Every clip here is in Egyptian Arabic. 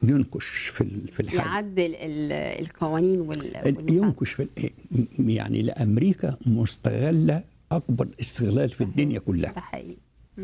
ينكش في ال- في الحاجه يعدل ال- القوانين وال- والمساعدة. ينكش في ال- يعني لامريكا مستغله اكبر استغلال في الدنيا كلها ده حقيقي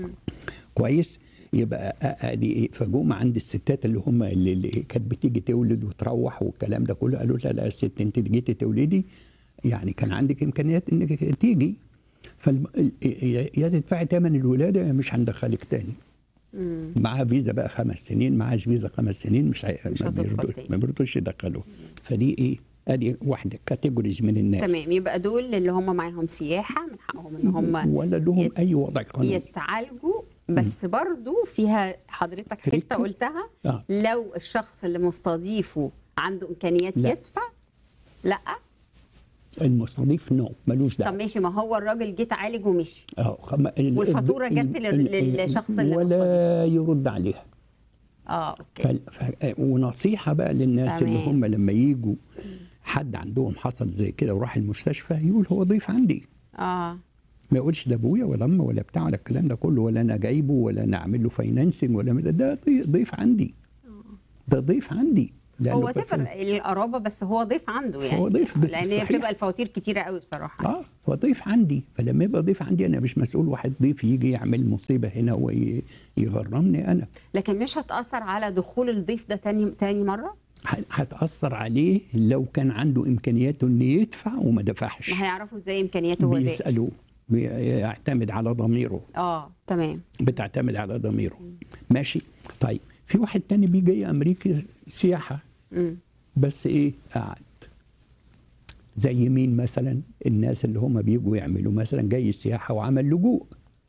كويس يبقى آ- ادي ايه فجم عند الستات اللي هم اللي, اللي كانت بتيجي تولد وتروح والكلام ده كله قالوا لا لا يا ست انت جيتي تولدي يعني كان عندك امكانيات انك تيجي فالم... يا يا تدفعي ثمن الولاده يا مش هندخلك تاني معاها فيزا بقى خمس سنين معاش فيزا خمس سنين مش, هي... مش ما هتدخل بيرضوش تاني. ما بيرضوش يدخلوه فدي ايه ادي واحده كاتيجوريز من الناس تمام يبقى دول اللي هم معاهم سياحه من حقهم ان هم ولا لهم يت- اي وضع قانوني يتعالجوا بس برضو فيها حضرتك حته تريكة. قلتها آه. لو الشخص اللي مستضيفه عنده امكانيات لا. يدفع لا المستضيف نو ملوش طب دعوه ماشي ما هو الراجل جه اتعالج ومشي اه خم... ال- والفاتورة ال- جت ال- لل- ال- للشخص اللي ولا يرد عليها اه اوكي ف... ف... ونصيحه بقى للناس اللي تمام. هم لما يجوا حد عندهم حصل زي كده وراح المستشفى يقول هو ضيف عندي اه ما يقولش ده ابويا ولا امي ولا بتاع ولا الكلام ده كله ولا انا جايبه ولا انا اعمل له فاينانسنج ولا ده- ده ضي- ضيف عندي ده ضيف عندي لأنه هو كان- تفرق القرابه بس هو ضيف عنده يعني فهو ضيف بس لان هي صحيح. بتبقى الفواتير كتيره قوي بصراحه اه فضيف عندي فلما يبقى ضيف عندي انا مش مسؤول واحد ضيف يجي يعمل مصيبه هنا ويغرمني انا لكن مش هتاثر على دخول الضيف ده تاني تاني مره ه- هتاثر عليه لو كان عنده امكانياته انه يدفع وما دفعش ما هيعرفوا ازاي امكانياته هو زي بيسالوه بيعتمد على ضميره اه تمام بتعتمد على ضميره ماشي طيب في واحد تاني بيجي امريكا سياحه مم. بس ايه قعد زي مين مثلا الناس اللي هم بيجوا يعملوا مثلا جاي سياحه وعمل لجوء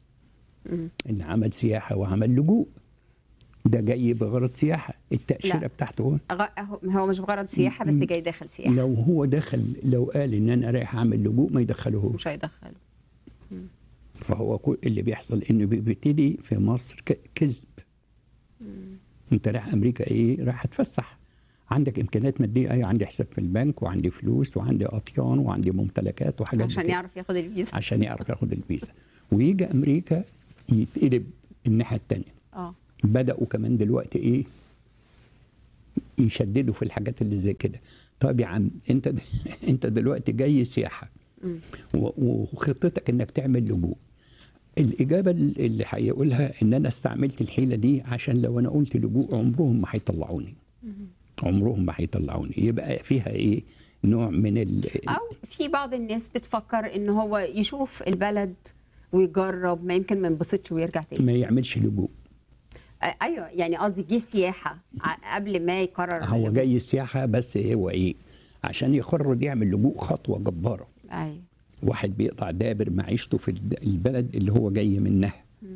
اللي عمل سياحه وعمل لجوء ده جاي بغرض سياحه التاشيره لا. بتاعته غ- هو- هو مش بغرض سياحه بس جاي داخل سياحه لو هو دخل لو قال ان انا رايح اعمل لجوء ما يدخلهوش مش هيدخله فهو كل اللي بيحصل انه بيبتدي في مصر ك- كذب انت رايح امريكا ايه رايح اتفسح عندك امكانيات ماديه ايوه عندي حساب في البنك وعندي فلوس وعندي اطيان وعندي ممتلكات وحاجات عشان كده. يعرف ياخد الفيزا عشان يعرف ياخد الفيزا ويجي امريكا يتقلب الناحيه الثانيه اه بداوا كمان دلوقتي ايه يشددوا في الحاجات اللي زي كده طب يا عم انت د... انت دلوقتي جاي سياحه و- وخطتك انك تعمل لجوء الاجابه اللي هيقولها ان انا استعملت الحيله دي عشان لو انا قلت لجوء عمرهم ما هيطلعوني عمرهم ما هيطلعوني يبقى فيها ايه نوع من ال... او في بعض الناس بتفكر ان هو يشوف البلد ويجرب ما يمكن ما ينبسطش ويرجع تاني ما يعملش لجوء آه، ايوه يعني قصدي جه سياحه ع- قبل ما يقرر هو اللجوء. جاي سياحه بس هو ايه عشان يقرر يعمل لجوء خطوه جباره ايوه واحد بيقطع دابر معيشته في الد- البلد اللي هو جاي منها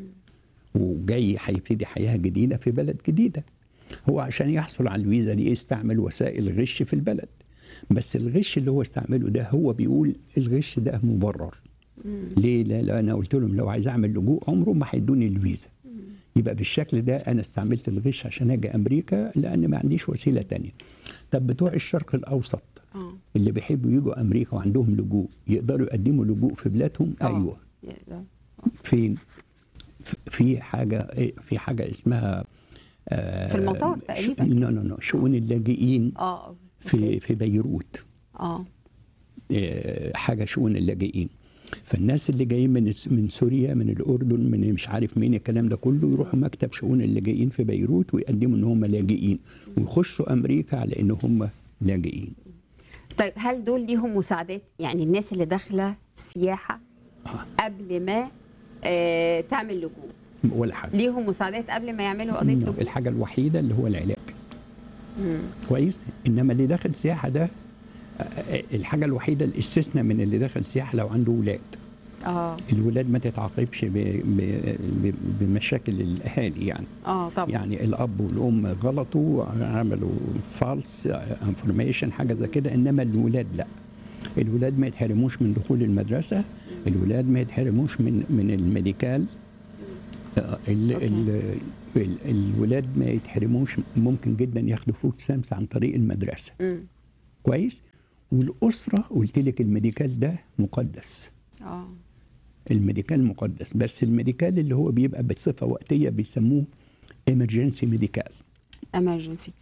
وجاي هيبتدي حياه جديده في بلد جديده هو عشان يحصل على الفيزا دي استعمل وسائل غش في البلد بس الغش اللي هو استعمله ده هو بيقول الغش ده مبرر ليه لا, لا انا قلت لهم لو عايز اعمل لجوء عمره ما هيدوني الفيزا يبقى بالشكل ده انا استعملت الغش عشان اجي امريكا لان ما عنديش وسيله تانية طب بتوع الشرق الاوسط اه اللي بيحبوا يجوا امريكا وعندهم لجوء يقدروا يقدموا لجوء في بلادهم آه. ايوه يقدر. فين ف- في حاجه في حاجه اسمها آه، في المطار ش- تقريبا. نو نو نو شؤون اللاجئين اه في في بيروت اه آه، حاجه شؤون اللاجئين فالناس اللي جايين من الس- من سوريا من الاردن من مش عارف مين الكلام ده كله يروحوا مكتب شؤون اللاجئين في بيروت ويقدموا ان هم لاجئين ويخشوا امريكا على ان هم لاجئين طيب هل دول ليهم مساعدات يعني الناس اللي داخله سياحه قبل ما آه تعمل لجوء ولا حاجه ليهم مساعدات قبل ما يعملوا قضيه نو، لجوء الحاجه الوحيده اللي هو العلاج كويس انما اللي داخل سياحه ده آه، آه، الحاجه الوحيده الاستثناء من اللي داخل سياحه لو عنده ولاد اه الولاد ما تتعاقبش ب- ب- ب- بمشاكل الاهالي يعني اه طبعا يعني الاب والام غلطوا عملوا فالس انفورميشن حاجه زي كده انما الولاد لا الولاد ما يتحرموش من دخول المدرسه الولاد ما يتحرموش من من الميديكال آه، ال أوكي. ال ال الولاد ما يتحرموش ممكن جدا ياخدوا فود سامس عن طريق المدرسه مم. كويس والاسره قلت لك الميديكال ده مقدس اه الميديكال مقدس بس الميديكال اللي هو بيبقى بصفه وقتيه بيسموه emergency ميديكال emergency